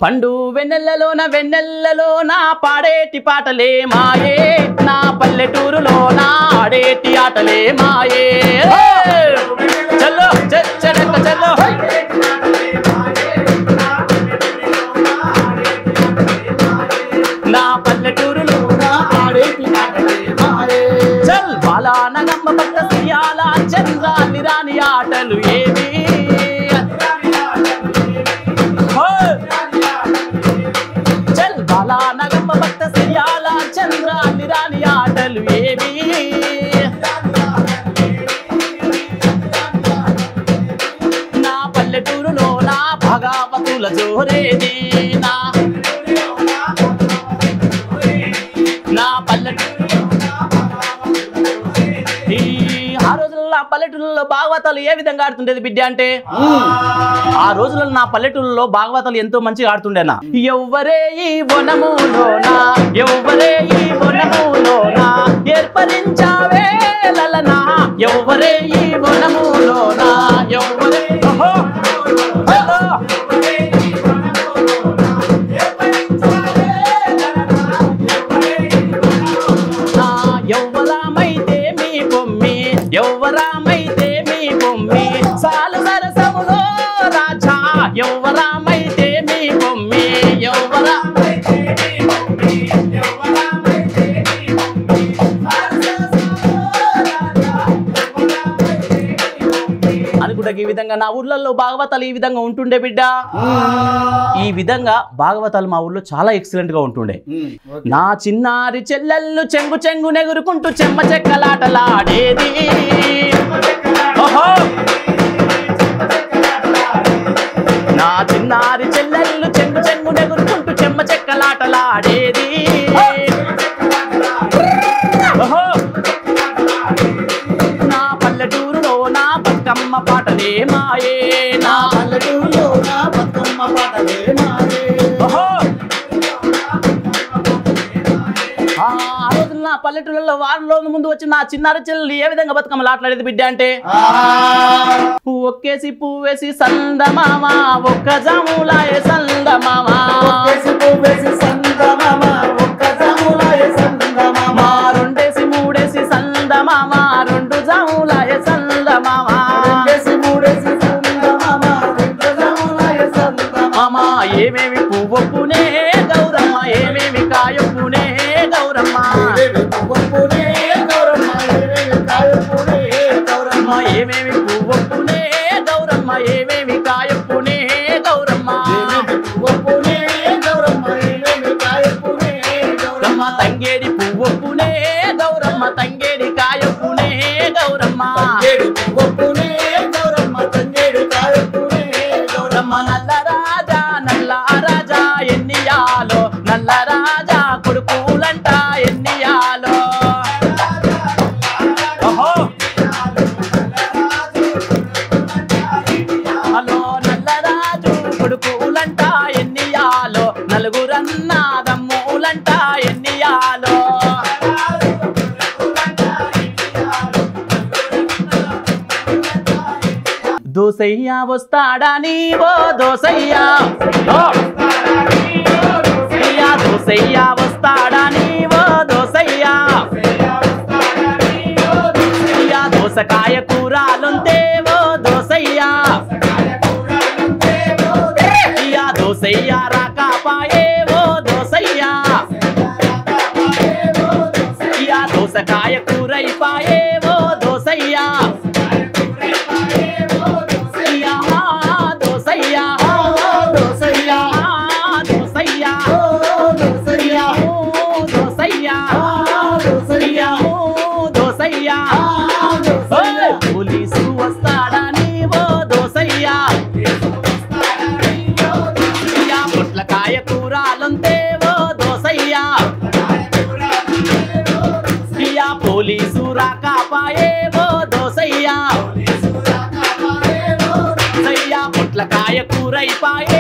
పండు వెన్నెలలోన వెన్నెలలోన పాడేటి పాటలే మాయే నా పల్లెటూరులో నా ఆడేటి ఆటలే మాయే చల్లో చె- చెడక్క చల్లో నా పల్లెటూరులో నా ఆడేటి ఆటలే మాయే చల్ బాలా నగమ్మ భక్త సియాల చంద్ర నిరాని ఆటలు ఏవి హో! చల్ బాలా నగమ్మ భక్త సియాల చంద్ర నిరాని ఆటలు ఏవి నా పల్లెటూరులో నా భగావతుల జోరేది నా నా పల్లెటూరు ఈ ఆ రోజుల్లో నా పల్లెటూరులో భాగవతాలు ఏ విధంగా ఆడుతుండేది బిడ్డ అంటే ఆ రోజుల్లో నా పల్లెటూరులో భాగవతాలు ఎంతో మంచిగా ఆడుతుండేనా ఎవ్వరే ఈ వనములోనా ఎవ్వరే ఈ వనములోనా ఏర్పరించావే లలనా ఎవ్వరే ఈ వనములోనా ఎవ్వరే ఓహో! హలో! నా యవ్వరామైతే మీ బొమ్మి యవ్వరామైతే మీ బొమ్మి సాలు సరసములో రాజా యవ్వరామైతే మీ బొమ్మి యవ్వరా అనుకుంటా ఈ విధంగా నా ఊర్లలో భాగవతాలు ఈ విధంగా ఉంటుండే బిడ్డ ఈ విధంగా భాగవతాలు మా ఊర్లో చాలా ఎక్సలెంట్ గా ఉంటుండే నా చిన్నారి చెల్లెళ్ళు చెంగు చెంగు నెగురుకుంటూ చెమ్మ చెక్కలాటలాడేది ఓహో నా చిన్నారి చెల్లెళ్ళు చెంగు చెంగు నెగురుకుంటూ చెమ్మ చెక్కలాటలాడేది ఓహో నా పల్లెటూరులో నా బతుకమ్మ పాటలే మాయే నా పల్లెటూరులో నా బతుకమ్మ పాటలే మాయే ఓహో ఆ ఆ రోజున నా పల్లెటూళ్ళలో వారం రోజుల ముందు వచ్చి నా చిన్నారి చెల్లెలు ఏ విధంగా బతుకమ్మలు ఆటలాడేది బిడ్డ అంటే ఒక్కేసి పువ్వేసి సందమామ ఒక్క జాములాయ సందమామ ఒక్కేసి పువ్వేసి సందమామ, ఒక్క జాములాయ సందమామ. మా రెండేసి మూడేసి సందమామ రెండు జాములాయ సందమామ రెండేసి మూడేసి సందమామ, రెండు జాములాయ సందమామ. మామ ఏమేమి పువ్వొప్పునే గౌరమ్మ ఏమేమి కాయొప్పునే గౌరమ్మ ఏవేవి పువ్వొప్పునే గౌరమ్మ, ఏవేవి కాయొప్పునే గౌరమ్మ. అమ్మ ఏమేమి పువ్వొప్పునే గౌరమ్మ ఏమేమి కాయొప్పునే గౌరమ్మ ఏవేవి పువ్వొప్పునే గౌరమ్మ, ఏవేవి కాయొప్పునే గౌరమ్మ. గమ్మ తంగేడి పువ్వొప్పునే గౌరమ్మ తంగేడి కాయొప్పునే గౌరమ్మ తంగేడు పువ్వొప్పునే గౌరమ్మ, తంగేడు కాయొప్పునే గౌరమ్మ. గమ్మ నల్ల రాజా నల్ల రాజా ఎన్నియాలో నల్ల రాజా కొడుకులంట ఎన్నియాలో ఓహో హలో నల్లరాజు కొడుకులంట ఎన్నియాలో నలుగురన్న దమ్ములంట ఎన్నియాలో దోసయ్య వస్తాడా నీవో దోసయ్యా ఓ! దోసయ్య, దోసయ్య వస్తాడా నీవో దోసయ్యా దోసయ్య, దోసకాయ కూరాలుంటేవో దోసయ్యా దోసయ్య, దోసయ్య రాకాపాయేవో దోసయ్యా దోసయ్య, దోసకాయ కూరైపాయేవో దోసయ్యా దోసయ్యా దోసయ్యా దోసయ్యా, దోసయ్యా ఓ దోసయ్యా, దోసయ్యా దోసయ్యా, దోసయ్యా దోసయ్యా. పోలీసు వస్తాడా నీవో దోసయ్యా దోసయ్యా, పొట్లకాయ కూరాలుంటేవో దోసయ్యా దోసయ్యా, పోలీసు రాకాపాయేవో దోసయ్యా దోసయ్యా, పొట్లకాయ కూరైపాయే